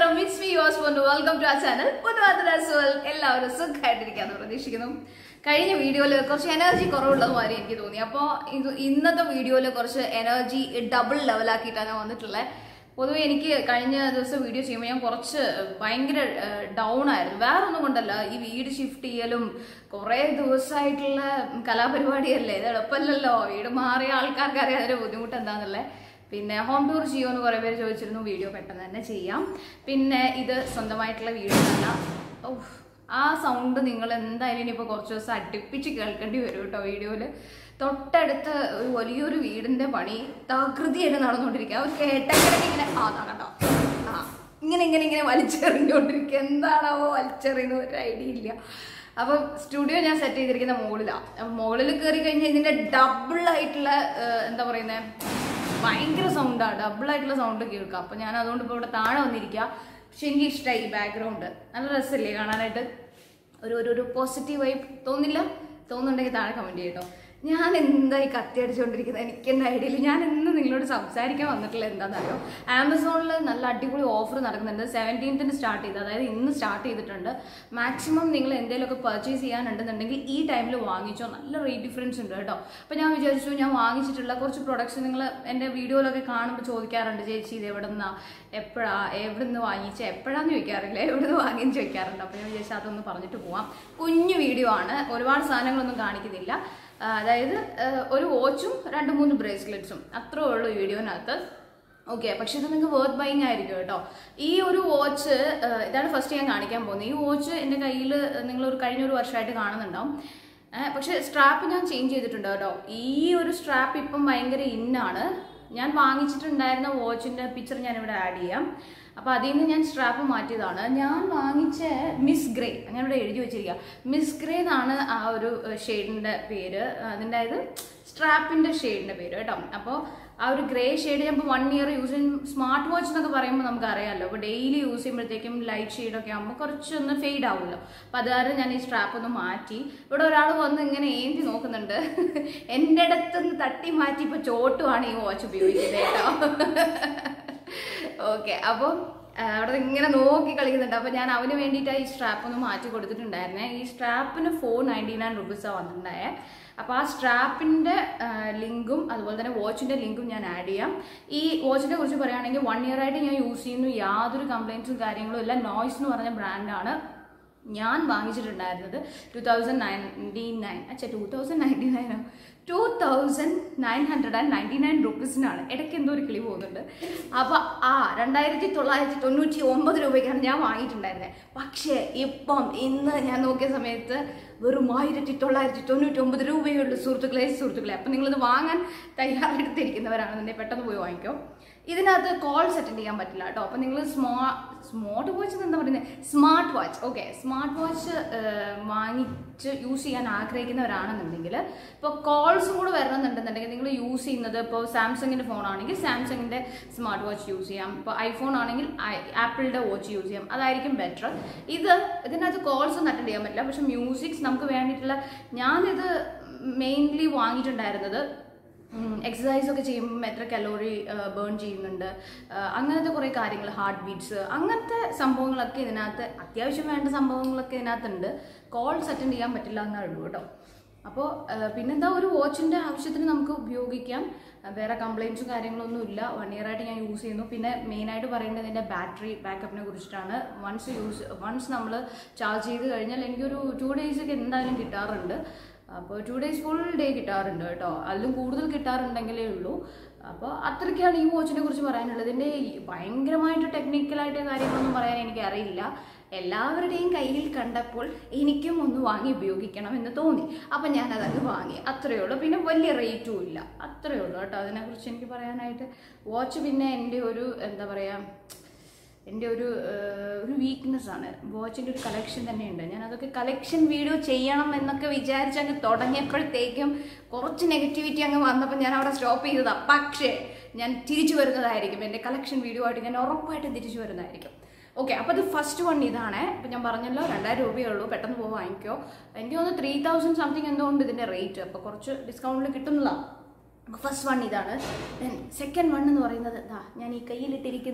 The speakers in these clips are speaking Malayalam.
നമസ്കാരം ഇറ്റ്സ് മീ യോസ് കൊണ്ട് വെൽക്കം ടു ആ ചാനൽ പുതുവാത്തരാസുവൽ എല്ലാവരും സുഖമായിട്ടിരിക്കാന്ന് പ്രതീക്ഷിക്കുന്നു കഴിഞ്ഞ വീഡിയോയിൽ കുറച്ച് എനർജി കുറവുള്ളത് മാതിരി എനിക്ക് തോന്നി അപ്പോൾ ഇത് ഇന്നത്തെ വീഡിയോയിൽ കുറച്ച് എനർജി ഡബിൾ ലെവലാക്കിയിട്ടാണ് ഞാൻ വന്നിട്ടുള്ളത് പൊതുവെ എനിക്ക് കഴിഞ്ഞ ദിവസം വീഡിയോ ചെയ്യുമ്പോൾ ഞാൻ കുറച്ച് ഭയങ്കര ഡൗൺ ആയിരുന്നു വേറെ ഒന്നും കൊണ്ടല്ല ഈ വീട് ഷിഫ്റ്റ് ചെയ്യലും കുറേ ദിവസമായിട്ടുള്ള കലാപരിപാടിയല്ലേ ഇത് എളുപ്പമല്ലല്ലോ വീട് മാറിയ ആൾക്കാർക്ക് അറിയാം അതിന്റെ ബുദ്ധിമുട്ട് എന്താണെന്നുള്ളത് പിന്നെ ഹോം ടൂർ ചെയ്യുമെന്ന് കുറേ പേര് ചോദിച്ചിരുന്നു വീഡിയോ പെട്ടെന്ന് തന്നെ ചെയ്യാം പിന്നെ ഇത് സ്വന്തമായിട്ടുള്ള വീഡിയോ അല്ല ഓ ആ സൗണ്ട് നിങ്ങൾ എന്തായാലും ഇനിയിപ്പോൾ കുറച്ച് ദിവസം അടുപ്പിച്ച് കേൾക്കേണ്ടി വരും കേട്ടോ വീഡിയോയിൽ തൊട്ടടുത്ത് ഒരു വലിയൊരു വീടിന്റെ പണി തകൃതിയായിട്ട് നടന്നുകൊണ്ടിരിക്കുക അവർ കേട്ടങ്ങനെ ഇങ്ങനെ ആ ദാ കണ്ടോ ആ ഇങ്ങനെ ഇങ്ങനെ ഇങ്ങനെ വലിച്ചെറിഞ്ഞുകൊണ്ടിരിക്കുക എന്താണാവോ വലിച്ചെറിയുന്ന ഒരു ഐഡിയ ഇല്ല അപ്പം സ്റ്റുഡിയോ ഞാൻ സെറ്റ് ചെയ്തിരിക്കുന്ന മുകളിലാണ് അപ്പം മുകളിൽ കയറി കഴിഞ്ഞാൽ ഇതിന്റെ ഡബിൾ ആയിട്ടുള്ള ഏഹ്, എന്താ പറയുന്നത് ഭയങ്കര സൗണ്ടാണ് ഡബിൾ ആയിട്ടുള്ള സൗണ്ട് കേൾക്കാം അപ്പം ഞാൻ അതുകൊണ്ട് ഇപ്പോൾ ഇവിടെ താഴെ വന്നിരിക്കുക പക്ഷെ എനിക്ക് ഇഷ്ടമായി ഈ ബാക്ക്ഗ്രൗണ്ട് നല്ല രസമില്ലേ കാണാനായിട്ട് ഒരു ഒരു ഒരു പോസിറ്റീവ് വൈബ് തോന്നില്ല തോന്നുന്നുണ്ടെങ്കിൽ താഴെ കമൻറ്റ് ചെയ്യട്ടോ ഞാൻ എന്തായി കത്തി അടിച്ചുകൊണ്ടിരിക്കുന്നത് എനിക്ക് എൻ്റെ ഐഡിയയിൽ ഞാൻ ഇന്ന് നിങ്ങളോട് സംസാരിക്കാൻ വന്നിട്ടില്ല എന്താണെന്നറിയോ ആമസോണിൽ നല്ല അടിപൊളി ഓഫർ നടക്കുന്നുണ്ട് സെവൻറ്റീൻത്തിന് സ്റ്റാർട്ട് ചെയ്ത് അതായത് ഇന്ന് സ്റ്റാർട്ട് ചെയ്തിട്ടുണ്ട് മാക്സിമം നിങ്ങൾ എന്തെങ്കിലുമൊക്കെ പർച്ചേസ് ചെയ്യാനുണ്ടെന്നുണ്ടെങ്കിൽ ഈ ടൈമിൽ വാങ്ങിച്ചോ നല്ല റേറ്റ് ഡിഫറൻസ് ഉണ്ട് കേട്ടോ അപ്പോൾ ഞാൻ വിചാരിച്ചു ഞാൻ വാങ്ങിച്ചിട്ടുള്ള കുറച്ച് പ്രൊഡക്ട്സ് നിങ്ങൾ എൻ്റെ വീഡിയോയിലൊക്കെ കാണുമ്പോൾ ചോദിക്കാറുണ്ട് ചേച്ചി ഇത് എവിടെ നിന്നാ എപ്പോഴാ എവിടെ നിന്ന് വാങ്ങിച്ച എപ്പോഴാന്ന് ചോദിക്കാറില്ല എവിടെ നിന്ന് വാങ്ങിയെന്ന് ചോദിക്കാറുണ്ട് അപ്പോൾ ഞാൻ വിചാരിച്ചു അതൊന്ന് പറഞ്ഞിട്ട് പോവാം കുഞ്ഞു വീഡിയോ ആണ് ഒരുപാട് സാധനങ്ങളൊന്നും കാണിക്കുന്നില്ല ആ, അതായത് ആ, ഒരു വാച്ചും രണ്ട് മൂന്ന് ബ്രേസ്ലെറ്റ്സും അത്രേ ഉള്ളൂ വീഡിയോനകത്ത് ഓക്കെ പക്ഷെ ഇത് നിങ്ങൾക്ക് വേർത്ത് ബൈങ് ആയിരിക്കും കേട്ടോ ഈ ഒരു വാച്ച് ഇതാണ് ഫസ്റ്റ് ഞാൻ കാണിക്കാൻ പോകുന്നത് ഈ വാച്ച് എൻ്റെ കയ്യിൽ നിങ്ങൾ ഒരു കഴിഞ്ഞ ഒരു വർഷമായിട്ട് കാണുന്നുണ്ടാവും ഏ, പക്ഷെ സ്ട്രാപ്പ് ഞാൻ ചേഞ്ച് ചെയ്തിട്ടുണ്ട് കേട്ടോ ഈ ഒരു സ്ട്രാപ്പ് ഇപ്പം ഭയങ്കര ഇന്നാണ് ഞാൻ വാങ്ങിച്ചിട്ടുണ്ടായിരുന്ന വാച്ചിന്റെ പിക്ചർ ഞാൻ ഇവിടെ ആഡ് ചെയ്യാം അപ്പൊ അതിൽ നിന്ന് ഞാൻ സ്ട്രാപ്പ് മാറ്റിയതാണ് ഞാൻ വാങ്ങിച്ച മിസ് ഗ്രേ അങ്ങനെ ഇവിടെ എഴുതി വെച്ചിരിക്കുക മിസ് ഗ്രേ എന്നാണ് ആ ഒരു ഷെയ്ഡിന്റെ പേര് അതിൻ്റെ അതായത് സ്ട്രാപ്പിന്റെ ഷെയ്ഡിന്റെ പേര് കേട്ടോ അപ്പോൾ ആ ഒരു ഗ്രേ ഷെയ്ഡ് ഞാൻ വൺ ഇയർ യൂസ് ചെയ്യും സ്മാർട്ട് വാച്ച് എന്നൊക്കെ പറയുമ്പോൾ നമുക്ക് അറിയാമല്ലോ അപ്പോൾ ഡെയിലി യൂസ് ചെയ്യുമ്പോഴത്തേക്കും ലൈറ്റ് ഷെയ്ഡൊക്കെ ആകുമ്പോൾ കുറച്ചൊന്ന് ഫെയ്ഡ് ആവുമല്ലോ അപ്പോൾ അത് കാരണം ഞാൻ ഈ സ്ട്രാപ്പ് ഒന്ന് മാറ്റി ഇവിടെ ഒരാൾ വന്ന് ഇങ്ങനെ ഏന്തി നോക്കുന്നുണ്ട് എൻ്റെ അടുത്തുനിന്ന് തട്ടി മാറ്റി ഇപ്പോൾ ചോട്ടുമാണ് ഈ വാച്ച് ഉപയോഗിക്കുന്നത് കേട്ടോ ഓക്കെ അപ്പോൾ അവിടെ ഇങ്ങനെ നോക്കി കളിക്കുന്നുണ്ട് അപ്പോൾ ഞാൻ അവന് വേണ്ടിയിട്ട് ഈ സ്ട്രാപ്പ് ഒന്ന് മാറ്റി കൊടുത്തിട്ടുണ്ടായിരുന്നേ ഈ സ്ട്രാപ്പിന് ഫോർ നയൻറ്റി നയൻ റുപ്പീസാണ് വന്നിട്ടുണ്ടായേ അപ്പോൾ ആ സ്ട്രാപ്പിൻ്റെ ലിങ്കും അതുപോലെ തന്നെ വാച്ചിൻ്റെ ലിങ്കും ഞാൻ ആഡ് ചെയ്യാം ഈ വാച്ചിനെ കുറിച്ച് പറയുകയാണെങ്കിൽ വൺ ഇയർ ആയിട്ട് ഞാൻ യൂസ് ചെയ്യുന്നു യാതൊരു കംപ്ലയിൻസും കാര്യങ്ങളും ഇല്ല നോയ്സ് എന്ന് പറഞ്ഞ ബ്രാൻഡാണ് ഞാൻ വാങ്ങിച്ചിട്ടുണ്ടായിരുന്നത് ടു തൗസൻഡ് നയൻറ്റി നയൻ അച്ഛാ ടു തൗസൻഡ് നയൻറ്റി നയനോ two thousand nine hundred and ninety nine റുപ്പീസിനാണ് ഇടയ്ക്ക് എന്തോ ഒരു കിളി പോകുന്നുണ്ട് അപ്പോൾ ആ രണ്ടായിരത്തി തൊള്ളായിരത്തി തൊണ്ണൂറ്റി ഒമ്പത് രൂപയ്ക്കാണ് ഞാൻ വാങ്ങിയിട്ടുണ്ടായിരുന്നത് പക്ഷേ ഇപ്പം ഇന്ന് ഞാൻ നോക്കിയ സമയത്ത് വെറും ആയിരത്തി തൊള്ളായിരത്തി തൊണ്ണൂറ്റി ഒമ്പത് രൂപയുള്ളൂ സുഹൃത്തുക്കളെ സുഹൃത്തുക്കളെ അപ്പം നിങ്ങളിത് വാങ്ങാൻ തയ്യാറെടുത്തിരിക്കുന്നവരാണെന്നുണ്ടെങ്കിൽ പെട്ടെന്ന് പോയി വാങ്ങിക്കോ ഇതിനകത്ത് കോൾസ് അറ്റൻഡ് ചെയ്യാൻ പറ്റില്ല കേട്ടോ അപ്പം നിങ്ങൾ സ്മാ സ്മാർട്ട് വാച്ച് എന്താ പറയുന്നത് smart watch okay smart watch വാങ്ങിച്ച് യൂസ് ചെയ്യാൻ ആഗ്രഹിക്കുന്നവരാണെന്നുണ്ടെങ്കിൽ ഇപ്പോൾ കോൾസും കൂടെ വരണമെന്നുണ്ടെന്നുണ്ടെങ്കിൽ നിങ്ങൾ യൂസ് ചെയ്യുന്നത് ഇപ്പോൾ സാംസങ്ങിൻ്റെ ഫോൺ ആണെങ്കിൽ സാംസങ്ങിൻ്റെ സ്മാർട്ട് വാച്ച് യൂസ് ചെയ്യാം ഇപ്പോൾ ഐഫോൺ ആണെങ്കിൽ ആപ്പിളിൻ്റെ വാച്ച് യൂസ് ചെയ്യാം അതായിരിക്കും ബെറ്റർ ഇത് ഇതിനകത്ത് കോൾസ് ഒന്നും അറ്റൻഡ് ചെയ്യാൻ പറ്റില്ല പക്ഷെ മ്യൂസിക്സ് നമുക്ക് വേണ്ടിയിട്ടുള്ള ഞാനിത് മെയിൻലി വാങ്ങിയിട്ടുണ്ടായിരുന്നത് എക്സസൈസ് ഒക്കെ ചെയ്യുമ്പോൾ എത്ര കലോറി ബേൺ ചെയ്യുന്നുണ്ട് ആ, അങ്ങനത്തെ കുറേ കാര്യങ്ങൾ ഹാർട്ട് ബീറ്റ്സ് അങ്ങനത്തെ സംഭവങ്ങളൊക്കെ ഇതിനകത്ത് അത്യാവശ്യം വേണ്ട സംഭവങ്ങളൊക്കെ ഇതിനകത്തുണ്ട് കോൾസ് അറ്റൻഡ് ചെയ്യാൻ പറ്റില്ല എന്നേ ഉള്ളൂ കേട്ടോ അപ്പോൾ പിന്നെന്താ ഒരു വാച്ചിൻ്റെ ആവശ്യത്തിന് നമുക്ക് ഉപയോഗിക്കാം ആ, വേറെ കംപ്ലയിൻസും കാര്യങ്ങളൊന്നും ഇല്ല വൺ ഇയർ ആയിട്ട് ഞാൻ യൂസ് ചെയ്യുന്നു പിന്നെ മെയിനായിട്ട് പറയുന്നത് ഇതിൻ്റെ ബാറ്ററി ബാക്കപ്പിനെ കുറിച്ചിട്ടാണ് വൺസ് യൂസ് വൺസ് നമ്മൾ ചാർജ് ചെയ്ത് കഴിഞ്ഞാൽ എനിക്കൊരു ടു ഡേയ്സ് ഒക്കെ എന്തായാലും കിട്ടാറുണ്ട് അപ്പോൾ ടു ഡേയ്സ് ഫുൾ ഡേ കിട്ടാറുണ്ട് കേട്ടോ അതിലും കൂടുതൽ കിട്ടാറുണ്ടെങ്കിലേ ഉള്ളൂ അപ്പോൾ അത്രയ്ക്കാണ് ഈ വാച്ചിനെ കുറിച്ച് പറയാനുള്ളത് ഇതിൻ്റെ ഈ ഭയങ്കരമായിട്ട് ടെക്നിക്കലായിട്ട് കാര്യങ്ങളൊന്നും പറയാൻ എനിക്ക് അറിയില്ല എല്ലാവരുടെയും കയ്യിൽ കണ്ടപ്പോൾ എനിക്കും ഒന്ന് വാങ്ങി ഉപയോഗിക്കണം എന്ന് തോന്നി അപ്പം ഞാൻ അതങ്ങ് വാങ്ങി അത്രയേ ഉള്ളൂ പിന്നെ വലിയ റേറ്റും ഇല്ല അത്രയേ ഉള്ളൂ കേട്ടോ അതിനെക്കുറിച്ച് എനിക്ക് പറയാനായിട്ട് വാച്ച് പിന്നെ എൻ്റെ ഒരു എന്താ പറയുക എൻ്റെ ഒരു ഏഹ്, ഒരു വീക്ക്നെസ് ആണ് വാച്ചിൻ്റെ ഒരു കളക്ഷൻ തന്നെയുണ്ട് ഞാൻ അതൊക്കെ കളക്ഷൻ വീഡിയോ ചെയ്യണം എന്നൊക്കെ വിചാരിച്ച് അങ്ങ് തുടങ്ങിയപ്പോഴത്തേക്കും കുറച്ച് നെഗറ്റിവിറ്റി അങ്ങ് വന്നപ്പോൾ ഞാൻ അവിടെ സ്റ്റോപ്പ് ചെയ്തതാണ് പക്ഷേ ഞാൻ തിരിച്ചു വരുന്നതായിരിക്കും എൻ്റെ കളക്ഷൻ വീഡിയോ ആയിട്ട് ഞാൻ ഉറപ്പായിട്ടും തിരിച്ചു വരുന്നതായിരിക്കും ഓക്കെ അപ്പോൾ ഇത് ഫസ്റ്റ് വൺ ഇതാണ് ഇപ്പം ഞാൻ പറഞ്ഞല്ലോ രണ്ടായിരം രൂപയേ ഉള്ളൂ പെട്ടെന്ന് പോയി വാങ്ങിക്കോ എനിക്ക് തോന്നുന്നു ത്രീ തൗസൻഡ് സംതിങ് എന്തോ ഉണ്ട് ഇതിൻ്റെ റേറ്റ് അപ്പോൾ കുറച്ച് ഡിസ്കൗണ്ടിൽ കിട്ടുന്നതാണ് ഫസ്റ്റ് വൺ ഇതാണ് ദെൻ സെക്കൻഡ് വൺ എന്ന് പറയുന്നത് ദാ ഞാൻ ഈ കയ്യിലിട്ടിരിക്കുന്ന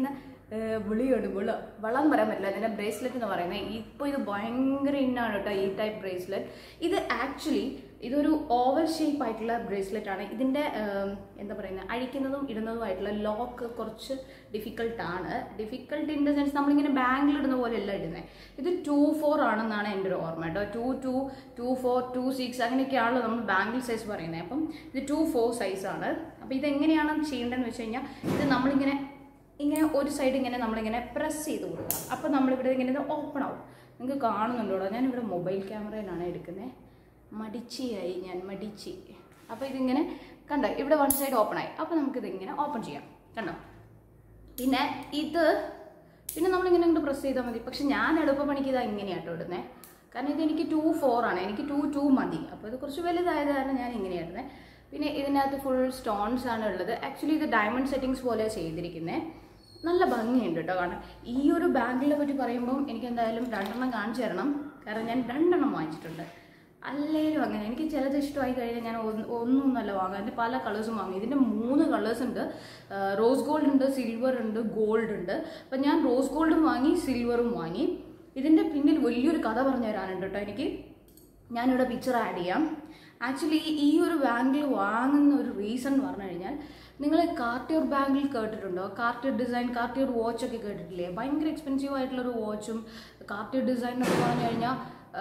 വിളിയാണ് വിള വളം പറയാൻ പറ്റില്ല ഇതിൻ്റെ ബ്രേസ്ലെറ്റ് എന്ന് പറയുന്നത് ഇപ്പോൾ ഇത് ഭയങ്കര ഇന്നാണ് കേട്ടോ ഈ ടൈപ്പ് ബ്രേസ്ലെറ്റ് ഇത് ആക്ച്വലി ഇതൊരു ഓവൽ ഷേപ്പ് ആയിട്ടുള്ള ബ്രേസ്ലെറ്റ് ആണ് ഇതിൻ്റെ ഏം, എന്താ പറയുന്നത് അഴിക്കുന്നതും ഇടുന്നതുമായിട്ടുള്ള ലോക്ക് കുറച്ച് ഡിഫിക്കൽട്ടാണ് ഡിഫിക്കൽട്ട് ഇൻ ദ സെൻസ് നമ്മളിങ്ങനെ ബാങ്കിൽ ഇടുന്ന പോലെയല്ല ഇടുന്നത് ഇത് ടു ഫോർ ആണെന്നാണ് എൻ്റെ ഒരു ഓർമ്മ കേട്ടോ two two two four two six അങ്ങനെയൊക്കെയാണല്ലോ നമ്മൾ ബാങ്കിൾ സൈസ് പറയുന്നത് അപ്പം ഇത് ടു ഫോർ സൈസാണ് അപ്പോൾ ഇതെങ്ങനെയാണ് ചെയ്യേണ്ടതെന്ന് വെച്ച് കഴിഞ്ഞാൽ ഇത് നമ്മളിങ്ങനെ ഇങ്ങനെ ഒരു സൈഡ് ഇങ്ങനെ നമ്മളിങ്ങനെ പ്രസ് ചെയ്ത് കൊടുക്കുക അപ്പോൾ നമ്മളിവിടെ ഇങ്ങനെ ഓപ്പൺ ആവും നിങ്ങൾക്ക് കാണുന്നുണ്ടോ ഞാനിവിടെ മൊബൈൽ ക്യാമറയിലാണ് എടുക്കുന്നത് മടിച്ചിയായി ഞാൻ മടിച്ചി അപ്പോൾ ഇതിങ്ങനെ കണ്ടോ ഇവിടെ വൺ സൈഡ് ഓപ്പൺ ആയി അപ്പോൾ നമുക്കിത് ഇങ്ങനെ ഓപ്പൺ ചെയ്യാം കണ്ടോ പിന്നെ ഇത് പിന്നെ നമ്മളിങ്ങനെ ഇങ്ങോട്ട് പ്രസ് ചെയ്താൽ മതി പക്ഷെ ഞാൻ എളുപ്പപ്പണിക്ക് ഇതാ ഇങ്ങനെയാട്ടോ ഇടുന്നത് കാരണം ഇത് എനിക്ക് ടു ഫോർ ആണ് എനിക്ക് ടു ടു മതി അപ്പോൾ ഇത് കുറച്ച് വലുതായത് കാരണം ഞാൻ ഇങ്ങനെയാണ് ഇടുന്നത് പിന്നെ ഇതിനകത്ത് ഫുൾ സ്റ്റോൺസ് ആണ് ഉള്ളത് ആക്ച്വലി ഇത് ഡയമണ്ട് സെറ്റിങ്സ് പോലെ ചെയ്തിരിക്കുന്നത് നല്ല ഭംഗിയുണ്ട് കേട്ടോ കാരണം ഈ ഒരു ബാങ്കിനെ പറ്റി പറയുമ്പം എനിക്ക് എന്തായാലും രണ്ടെണ്ണം കാണിച്ചു തരണം കാരണം ഞാൻ രണ്ടെണ്ണം വാങ്ങിച്ചിട്ടുണ്ട് അല്ലേലും അങ്ങനെ എനിക്ക് ചിലത് ഇഷ്ടമായി കഴിഞ്ഞാൽ ഞാൻ ഒന്ന് ഒന്നൊന്നല്ല വാങ്ങുക അതിൻ്റെ പല കളേഴ്സും വാങ്ങി ഇതിൻ്റെ മൂന്ന് കളേഴ്സ് ഉണ്ട് റോസ് ഗോൾഡ് ഉണ്ട് സിൽവർ ഉണ്ട് ഗോൾഡ് ഉണ്ട് അപ്പം ഞാൻ റോസ് ഗോൾഡും വാങ്ങി സിൽവറും വാങ്ങി ഇതിൻ്റെ പിന്നിൽ വലിയൊരു കഥ പറഞ്ഞു തരാനുണ്ട് കേട്ടോ എനിക്ക് ഞാനിവിടെ പിക്ചർ ആഡ് ചെയ്യാം ആക്ച്വലി ഈ ഒരു ബാങ്കിൽ വാങ്ങുന്ന ഒരു റീസൺ എന്ന് പറഞ്ഞു കഴിഞ്ഞാൽ നിങ്ങൾ കാർട്ടിയർ ബാങ്കിൽ കേട്ടിട്ടുണ്ടോ കാർട്ടിയർ ഡിസൈൻ കാർട്ടിയർ വാച്ച് ഒക്കെ കേട്ടിട്ടില്ലേ ഭയങ്കര എക്സ്പെൻസീവ് ആയിട്ടുള്ളൊരു വാച്ചും കാർട്ടിയർ ഡിസൈൻ എന്നൊക്കെ പറഞ്ഞു കഴിഞ്ഞാൽ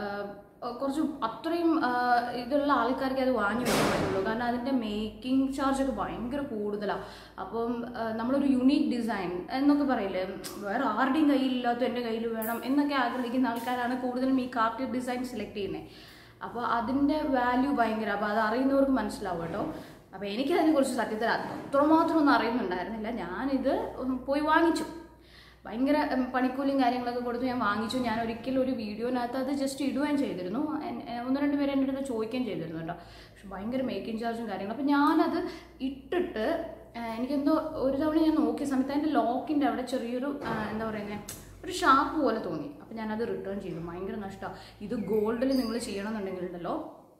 കുറച്ച് അത്രയും ആ, ഇതുള്ള ആൾക്കാർക്ക് അത് വാങ്ങി വെക്കാൻ പറ്റുള്ളൂ കാരണം അതിൻ്റെ മേക്കിംഗ് ചാർജ് ഒക്കെ ഭയങ്കര കൂടുതലാണ് അപ്പം ആ, നമ്മളൊരു യുണീക്ക് ഡിസൈൻ എന്നൊക്കെ പറയില്ലേ വേറെ ആരുടെയും കയ്യിലില്ലാത്ത എൻ്റെ കയ്യിൽ വേണം എന്നൊക്കെ ആഗ്രഹിക്കുന്ന ആൾക്കാരാണ് കൂടുതലും ഈ കാർട്ടിയർ ഡിസൈൻ സെലക്ട് ചെയ്യുന്നത് അപ്പോൾ അതിൻ്റെ വാല്യൂ ഭയങ്കര അപ്പോൾ അത് അറിയുന്നവർക്ക് മനസ്സിലാവും കേട്ടോ അപ്പോൾ എനിക്കതിനെ കുറിച്ച് സത്യത്തിൽ അത്രമാത്രം ഒന്നും അറിയുന്നുണ്ടായിരുന്നില്ല ഞാനിത് പോയി വാങ്ങിച്ചു ഭയങ്കര ഉം, പണിക്കൂലിയും കാര്യങ്ങളൊക്കെ കൊടുത്ത് ഞാൻ വാങ്ങിച്ചു ഞാൻ ഒരിക്കലും ഒരു വീഡിയോനകത്ത് അത് ജസ്റ്റ് ഇടുകയും ചെയ്തിരുന്നു എൻ- എ- ഒന്ന് രണ്ട് പേര് എൻ്റെ അടുത്ത് ചോദിക്കുകയും ചെയ്തിരുന്നു കേട്ടോ പക്ഷെ ഭയങ്കര മേക്കിംഗ് ചാർജും കാര്യങ്ങളും അപ്പോൾ ഞാനത് ഇട്ടിട്ട് ആ, എനിക്കെന്തോ ഒരു തവണ ഞാൻ നോക്കിയ സമയത്ത് അതിൻ്റെ ലോക്കിൻ്റെ അവിടെ ചെറിയൊരു ആ, എന്താ പറയുന്നത് ഒരു ഷാപ്പ് പോലെ തോന്നി അപ്പോൾ ഞാനത് റിട്ടേൺ ചെയ്തു ഭയങ്കര നഷ്ടമാണ് ഇത് ഗോൾഡിൽ നിങ്ങൾ ചെയ്യണമെന്നുണ്ടെങ്കിൽ ഉണ്ടല്ലോ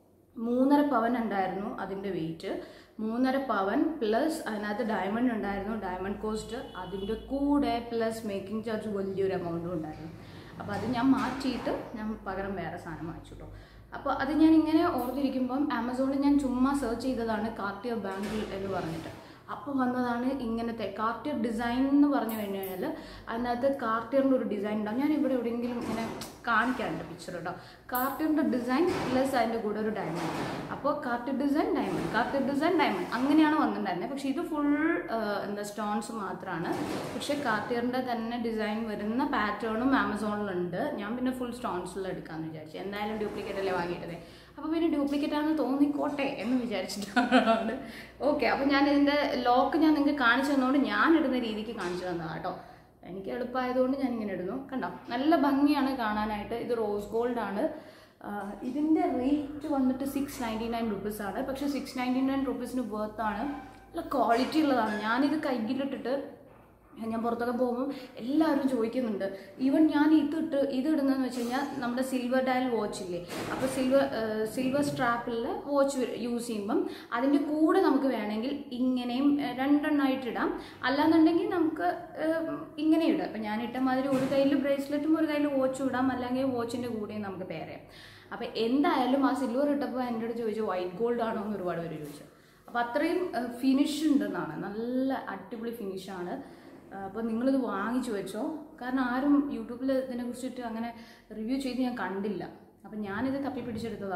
മൂന്നര പവൻ ഉണ്ടായിരുന്നു അതിൻ്റെ വെയിറ്റ് മൂന്നര പവൻ പ്ലസ് അതിനകത്ത് ഡയമണ്ട് ഉണ്ടായിരുന്നു ഡയമണ്ട് കോസ്റ്റ് അതിൻ്റെ കൂടെ പ്ലസ് മേക്കിംഗ് ചാർജ് വലിയൊരു എമൗണ്ടും ഉണ്ടായിരുന്നു അപ്പോൾ അത് ഞാൻ മാറ്റിയിട്ട് ഞാൻ പകരം വേറെ സാധനം വാങ്ങിച്ചു കേട്ടോ അപ്പോൾ അത് ഞാൻ ഇങ്ങനെ ഓർത്തിരിക്കുമ്പം ആമസോണിൽ ഞാൻ ചുമ്മാ സെർച്ച് ചെയ്തതാണ് കാർട്ടിയർ ബാങ്കിൾ എന്ന് പറഞ്ഞിട്ട് അപ്പോൾ വന്നതാണ് ഇങ്ങനത്തെ കാർട്ടിയർ ഡിസൈൻ എന്ന് പറഞ്ഞു കഴിഞ്ഞാൽ അതിനകത്ത് കാർട്ടിയറിൻ്റെ ഒരു ഡിസൈൻ ഉണ്ടാവും ഞാൻ ഇവിടെ എവിടെയെങ്കിലും ഇങ്ങനെ കാണിക്കാറുണ്ട് പിക്ചർ കേട്ടോ കാർട്ടിയറിൻ്റെ ഡിസൈൻ പ്ലസ് അതിൻ്റെ കൂടെ ഒരു ഡയമണ്ട് അപ്പോൾ Cartier design diamond Cartier design diamond അങ്ങനെയാണ് വന്നിട്ടുണ്ടായിരുന്നത് പക്ഷേ ഇത് ഫുൾ എന്താ സ്റ്റോൺസ് മാത്രമാണ് പക്ഷേ കാർട്ടിയറിൻ്റെ തന്നെ ഡിസൈൻ വരുന്ന പാറ്റേണും ആമസോണിലുണ്ട് ഞാൻ പിന്നെ ഫുൾ സ്റ്റോൺസിൽ എടുക്കാമെന്ന് വിചാരിച്ചു എന്തായാലും ഡ്യൂപ്ലിക്കേറ്റ് അല്ലേ വാങ്ങിയിട്ടത് അപ്പോൾ പിന്നെ ഡ്യൂപ്ലിക്കേറ്റ് ആണെന്ന് തോന്നിക്കോട്ടെ എന്ന് വിചാരിച്ചിട്ടാണ് ഓക്കെ അപ്പോൾ ഞാൻ ഇതിൻ്റെ ലോക്ക് ഞാൻ നിങ്ങൾക്ക് കാണിച്ചു തന്നതുകൊണ്ട് ഞാൻ ഇടുന്ന രീതിക്ക് കാണിച്ചു തന്നതാണ് കേട്ടോ എനിക്ക് എളുപ്പമായതുകൊണ്ട് ഞാൻ ഇങ്ങനെ ഇടുന്നു കണ്ടോ നല്ല ഭംഗിയാണ് കാണാനായിട്ട് ഇത് റോസ് ഗോൾഡ് ആണ് ആഹ് ഇതിൻ്റെ റേറ്റ് വന്നിട്ട് സിക്സ് നയൻറ്റി നയൻ റുപ്പീസാണ് പക്ഷേ സിക്സ് നയൻറ്റി നയൻ റുപ്പീസിന് ആണ് നല്ല ക്വാളിറ്റി ഉള്ളതാണ് ഞാനിത് കയ്യിലിട്ടിട്ട് ഞാൻ പുറത്തൊക്കെ പോകുമ്പോൾ എല്ലാവരും ചോദിക്കുന്നുണ്ട് ഈവൻ ഞാൻ ഇതിട്ട് ഇത് ഇടുന്നതെന്ന് വെച്ച് കഴിഞ്ഞാൽ നമ്മുടെ സിൽവർ ഡയൽ വാച്ച് ഇല്ലേ അപ്പോൾ സിൽവർ സിൽവർ സ്ട്രാപ്പിൽ വാച്ച് യൂസ് ചെയ്യുമ്പം അതിൻ്റെ കൂടെ നമുക്ക് വേണമെങ്കിൽ ഇങ്ങനെയും ഏഹ്, രണ്ടെണ്ണമായിട്ട് ഇടാം അല്ലാന്നുണ്ടെങ്കിൽ നമുക്ക് ഏഹ്, ഇങ്ങനെ ഇടാം അപ്പം ഞാൻ ഇട്ട മാതിരി ഒരു കയ്യിൽ ബ്രേസ്ലെറ്റും ഒരു കയ്യിൽ വാച്ചും ഇടാം അല്ലെങ്കിൽ വാച്ചിൻ്റെ കൂടെയും നമുക്ക് പെയർ ചെയ്യാം അപ്പോൾ എന്തായാലും ആ സിൽവർ ഇട്ടപ്പോൾ എൻ്റെ അടുത്ത് ചോദിച്ചു വൈറ്റ് ഗോൾഡ് ആണോ എന്ന് ഒരുപാട് പേര് ചോദിച്ചു അപ്പോൾ അത്രയും ഫിനിഷ് ഉണ്ടെന്നാണ് നല്ല അടിപൊളി ഫിനിഷാണ് അപ്പോൾ നിങ്ങളിത് വാങ്ങിച്ചു വെച്ചോ കാരണം ആരും യൂട്യൂബിൽ ഇതിനെ കുറിച്ചിട്ട് അങ്ങനെ റിവ്യൂ ചെയ്ത് ഞാൻ കണ്ടില്ല അപ്പം ഞാനിത് തപ്പി പിടിച്ചെടുത്തതാ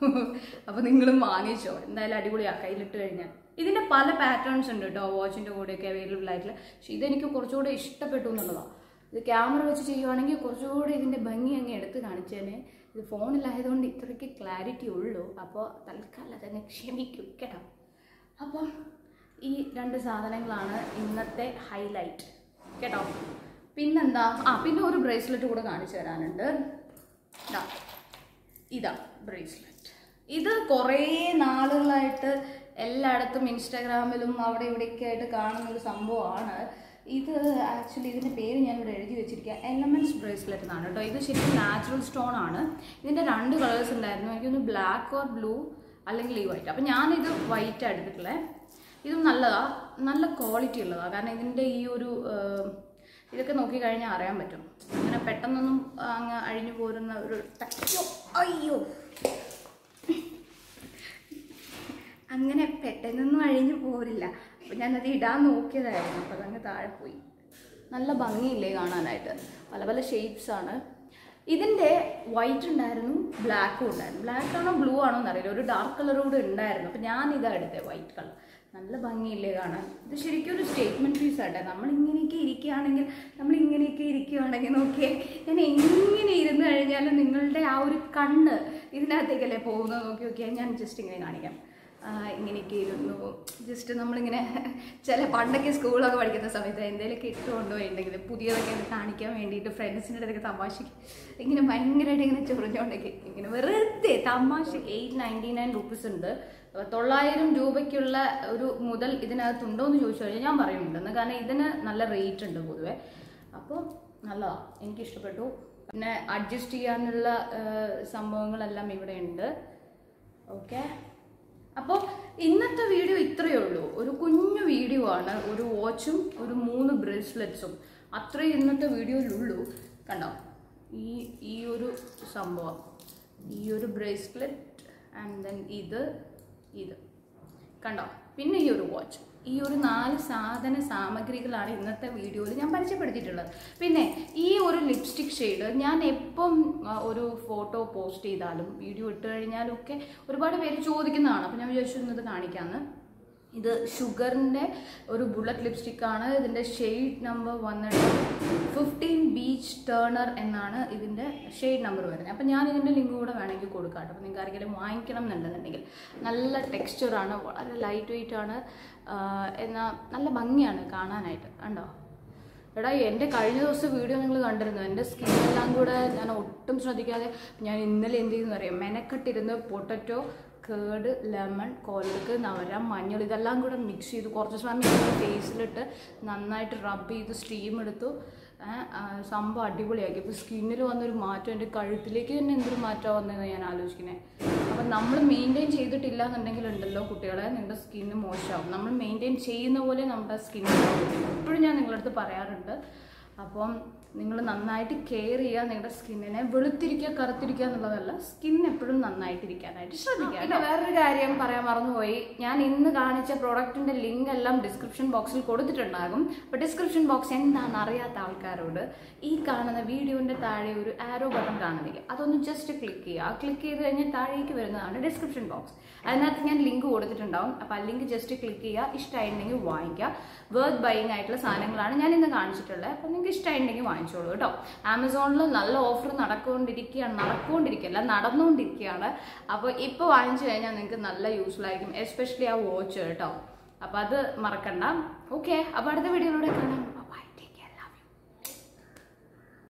അപ്പോൾ നിങ്ങളും വാങ്ങിച്ചോ എന്തായാലും അടിപൊളിയാണ് കയ്യിലിട്ട് കഴിഞ്ഞാൽ ഇതിൻ്റെ പല പാറ്റേൺസ് ഉണ്ട് കേട്ടോ വാച്ചിൻ്റെ കൂടെയൊക്കെ അവൈലബിൾ ആയിട്ടുള്ള പക്ഷേ ഇതെനിക്ക് കുറച്ചുകൂടെ ഇഷ്ടപ്പെട്ടു എന്നുള്ളതാണ് ഇത് ക്യാമറ വെച്ച് ചെയ്യുവാണെങ്കിൽ കുറച്ചുകൂടി ഇതിൻ്റെ ഭംഗി അങ്ങ് എടുത്ത് കാണിച്ചേനെ ഇത് ഫോണിലായതുകൊണ്ട് ഇത്രയ്ക്ക് ക്ലാരിറ്റി ഉള്ളൂ അപ്പോൾ തൽക്കാലം അതങ്ങ് ക്ഷമിക്കും കേട്ടോ അപ്പം ഈ രണ്ട് സാധനങ്ങളാണ് ഇന്നത്തെ ഹൈലൈറ്റ് കേട്ടോ പിന്നെന്താ ആ പിന്നെ ഒരു ബ്രേസ്ലെറ്റ് കൂടെ കാണിച്ചു തരാനുണ്ട് ദാ, ഇതാ ബ്രേസ്ലെറ്റ് ഇത് കുറേ നാളുകളായിട്ട് എല്ലായിടത്തും ഇൻസ്റ്റാഗ്രാമിലും അവിടെ ഇവിടെയൊക്കെ ആയിട്ട് കാണുന്ന ഒരു സംഭവമാണ് ഇത് ആക്ച്വലി ഇതിൻ്റെ പേര് ഞാൻ ഇവിടെ എഴുതി വെച്ചിരിക്കുക എലമെൻറ്റ്സ് ബ്രേസ്ലെറ്റ് എന്നാണ് കേട്ടോ ഇത് ശരിക്കും നാച്ചുറൽ സ്റ്റോൺ ആണ് ഇതിൻ്റെ രണ്ട് കളേഴ്സ് ഉണ്ടായിരുന്നു എനിക്കൊന്ന് ബ്ലാക്ക് ഓർ ബ്ലൂ അല്ലെങ്കിൽ ഈ വൈറ്റ് അപ്പം ഞാനിത് വൈറ്റ് എടുത്തിട്ടുള്ളത് ഇത് നല്ലതാ നല്ല ക്വാളിറ്റി ഉള്ളതാണ് കാരണം ഇതിൻ്റെ ഈ ഒരു ഇതൊക്കെ നോക്കിക്കഴിഞ്ഞാൽ അറിയാൻ പറ്റും അങ്ങനെ പെട്ടെന്നൊന്നും അങ്ങ് അഴിഞ്ഞു പോരുന്ന ഒരു അയ്യോ അയ്യോ അങ്ങനെ പെട്ടെന്നൊന്നും അഴിഞ്ഞു പോരില്ല അപ്പം ഞാനത് ഇടാൻ നോക്കിയതായിരുന്നു അപ്പോൾ അതങ്ങ് താഴെ പോയി നല്ല ഭംഗിയില്ലേ കാണാനായിട്ട് പല പല ഷേപ്സ് ആണ് ഇതിൻ്റെ വൈറ്റ് ഉണ്ടായിരുന്നു ബ്ലാക്കും ഉണ്ടായിരുന്നു ബ്ലാക്ക് ആണോ ബ്ലൂ ആണോ എന്നറിയില്ല ഒരു ഡാർക്ക് കളർ കൂടെ ഉണ്ടായിരുന്നു അപ്പം ഞാൻ ഇതാ എടുത്തത് വൈറ്റ് കളർ നല്ല ഭംഗിയില്ലേ കാണാൻ ഇത് ശരിക്കും ഒരു സ്റ്റേറ്റ്മെൻറ്റ് പീസ് ആട്ടെ നമ്മൾ ഇങ്ങനെയൊക്കെ ഇരിക്കുകയാണെങ്കിൽ നമ്മൾ ഇങ്ങനെയൊക്കെ ഇരിക്കുകയാണെങ്കിൽ നോക്കിയേ ഞാൻ എങ്ങനെ ഇരുന്ന് കഴിഞ്ഞാലും നിങ്ങളുടെ ആ ഒരു കണ്ണ് ഇതിനകത്തേക്കല്ലേ പോകുന്നത് നോക്കി നോക്കിയാൽ ഞാൻ ജസ്റ്റ് ഇങ്ങനെ കാണിക്കാം ആ, ഇങ്ങനെയൊക്കെ ഇരുന്നു ജസ്റ്റ് നമ്മളിങ്ങനെ ചില പണ്ടൊക്കെ സ്കൂളൊക്കെ പഠിക്കുന്ന സമയത്ത് എന്തെങ്കിലുമൊക്കെ ഇട്ടുകൊണ്ടോ ഉണ്ടെങ്കിൽ പുതിയതൊക്കെ ഒന്ന് കാണിക്കാൻ വേണ്ടിയിട്ട് ഫ്രണ്ട്സിൻ്റെ അടുത്തൊക്കെ തമാശക്ക് ഇങ്ങനെ ഭയങ്കരമായിട്ട് ഇങ്ങനെ ചൊറിഞ്ഞോണ്ടൊക്കെ ഇങ്ങനെ വെറുതെ തമാശ എയ്റ്റ് നയൻറ്റി നയൻ റുപ്പീസ് ഉണ്ട് അപ്പൊ തൊള്ളായിരം രൂപയ്ക്കുള്ള ഒരു മുതൽ ഇതിനകത്തുണ്ടോ എന്ന് ചോദിച്ചു കഴിഞ്ഞാൽ ഞാൻ പറയുന്നുണ്ടെന്ന് കാരണം ഇതിന് നല്ല റേറ്റ് ഉണ്ട് പൊതുവെ അപ്പോൾ നല്ലതാണ് എനിക്ക് ഇഷ്ടപ്പെട്ടു പിന്നെ അഡ്ജസ്റ്റ് ചെയ്യാനുള്ള ആ, സംഭവങ്ങളെല്ലാം ഇവിടെ ഉണ്ട് ഓക്കെ അപ്പോൾ ഇന്നത്തെ വീഡിയോ ഇത്രയേ ഉള്ളൂ ഒരു കുഞ്ഞു വീഡിയോ ആണ് ഒരു വാച്ചും ഒരു മൂന്ന് ബ്രേസ്ലെറ്റ്സും അത്രയും ഇന്നത്തെ വീഡിയോയിലുള്ളൂ കണ്ടോ ഈ ഈ ഒരു സംഭവം ഈ ഒരു ബ്രേസ്ലെറ്റ് ആൻഡ് ദെൻ ഇത് ഇത് കണ്ടോ പിന്നെ ഈ ഒരു വാച്ച് ഈ ഒരു നാല് സാധന സാമഗ്രികളാണ് ഇന്നത്തെ വീഡിയോയിൽ ഞാൻ പരിചയപ്പെടുത്തിയിട്ടുള്ളത് പിന്നെ ഈ ഒരു ലിപ്സ്റ്റിക് ഷെയ്ഡ് ഞാൻ എപ്പം ആ, ഒരു ഫോട്ടോ പോസ്റ്റ് ചെയ്താലും വീഡിയോ ഇട്ട് കഴിഞ്ഞാലും ഒക്കെ ഒരുപാട് പേര് ചോദിക്കുന്നതാണ് അപ്പം ഞാൻ വിചാരിച്ചു ഇന്നത് കാണിക്കാമെന്ന് ഇത് ഷുഗറിൻ്റെ ഒരു ബുള്ളറ്റ് ലിപ്സ്റ്റിക് ആണ് ഇതിൻ്റെ ഷെയ്ഡ് നമ്പർ വന്നിട്ട് ഫിഫ്റ്റീൻ ബീച്ച് ടേണർ എന്നാണ് ഇതിൻ്റെ ഷെയ്ഡ് നമ്പർ വരുന്നത് അപ്പം ഞാൻ ഇതിൻ്റെ ലിങ്ക് കൂടെ വേണമെങ്കിൽ കൊടുക്കാം കേട്ടോ അപ്പോൾ നിങ്ങൾക്ക് ആരെങ്കിലും വാങ്ങിക്കണം എന്നുണ്ടെന്നുണ്ടെങ്കിൽ നല്ല ടെക്സ്ചറാണ് വളരെ ലൈറ്റ് വെയിറ്റ് ആണ് എന്നാൽ നല്ല ഭംഗിയാണ് കാണാനായിട്ട് കണ്ടോ എടാ എൻ്റെ കഴിഞ്ഞ ദിവസത്തെ വീഡിയോ നിങ്ങൾ കണ്ടിരുന്നു എൻ്റെ സ്കിന്നെല്ലാം കൂടെ ഞാൻ ഒട്ടും ശ്രദ്ധിക്കാതെ ഞാൻ ഇന്നലെ എന്ത് ചെയ്യുന്നു അറിയാം മെനക്കെട്ടിരുന്ന് പൊട്ടറ്റോ കേട് ലെമൺ കോലക്ക് നവര മഞ്ഞൾ ഇതെല്ലാം കൂടെ മിക്സ് ചെയ്ത് കുറച്ച് സമയം ഫേസിലിട്ട് നന്നായിട്ട് റബ്ബ് ചെയ്ത് സ്റ്റീം എടുത്തു ഏ, ആ, സംഭവം അടിപൊളിയാക്കി ഇപ്പോൾ സ്കിന്നിൽ വന്നൊരു മാറ്റം എൻ്റെ കഴുത്തിലേക്ക് തന്നെ എന്തൊരു മാറ്റം വന്നതെന്ന് ഞാൻ ആലോചിക്കുന്നത് അപ്പം നമ്മൾ മെയിൻറ്റെയിൻ ചെയ്തിട്ടില്ല എന്നുണ്ടെങ്കിൽ ഉണ്ടല്ലോ കുട്ടികളെ നിങ്ങളുടെ സ്കിന്ന് മോശമാവും നമ്മൾ മെയിൻറ്റെയിൻ ചെയ്യുന്ന പോലെ നമ്മുടെ സ്കിന്ന് എപ്പോഴും ഞാൻ നിങ്ങളുടെ അടുത്ത് പറയാറുണ്ട് അപ്പം നിങ്ങൾ നന്നായിട്ട് കെയർ ചെയ്യുക നിങ്ങളുടെ സ്കിന്നിനെ വെളുത്തിരിക്കുക കറുത്തിരിക്കുക എന്നുള്ളതല്ല സ്കിൻ എപ്പോഴും നന്നായിട്ടിരിക്കാനായിട്ട് ശ്രദ്ധിക്കുക പിന്നെ വേറൊരു കാര്യം പറയാൻ മറന്നുപോയി ഞാൻ ഇന്ന് കാണിച്ച പ്രോഡക്റ്റിന്റെ ലിങ്ക് എല്ലാം ഡിസ്ക്രിപ്ഷൻ ബോക്സിൽ കൊടുത്തിട്ടുണ്ടാകും അപ്പോൾ ഡിസ്ക്രിപ്ഷൻ ബോക്സ് എന്താണെന്ന് അറിയാത്ത ആൾക്കാരോട് ഈ കാണുന്ന വീഡിയോന്റെ താഴെ ഒരു ആരോ ബട്ടൺ കാണുന്നില്ല അതൊന്ന് ജസ്റ്റ് ക്ലിക്ക് ചെയ്യുക ക്ലിക്ക് ചെയ്ത് കഴിഞ്ഞാൽ താഴേക്ക് വരുന്നതാണ് ഡിസ്ക്രിപ്ഷൻ ബോക്സ് അതിനകത്ത് ഞാൻ ലിങ്ക് കൊടുത്തിട്ടുണ്ടാവും അപ്പോൾ ആ ലിങ്ക് ജസ്റ്റ് ക്ലിക്ക് ചെയ്യുക ഇഷ്ടമായിട്ടുണ്ടെങ്കിൽ വാങ്ങിക്കുക വേർത്ത് ബൈങ് ആയിട്ടുള്ള സാധനങ്ങളാണ് ഞാൻ ഇന്ന് കാണിച്ചിട്ടുള്ളത് അപ്പോൾ നിങ്ങൾക്ക് ഇഷ്ടമായിട്ടുണ്ടെങ്കിൽ വാങ്ങിച്ചോളൂ കേട്ടോ ആമസോണിൽ നല്ല ഓഫർ നടക്കൊണ്ടിരിക്കുകയാണ് നടക്കൊണ്ടിരിക്കുകയല്ല നടന്നുകൊണ്ടിരിക്കുകയാണ് അപ്പോൾ ഇപ്പോൾ വാങ്ങിച്ചു കഴിഞ്ഞാൽ നിങ്ങൾക്ക് നല്ല യൂസ്ഫുൾ ആയിരിക്കും എസ്പെഷ്യലി ആ വാച്ച് കേട്ടോ അപ്പോൾ അത് മറക്കണ്ട ഓക്കെ അപ്പോൾ അടുത്ത വീഡിയോയിലൂടെ കാണാം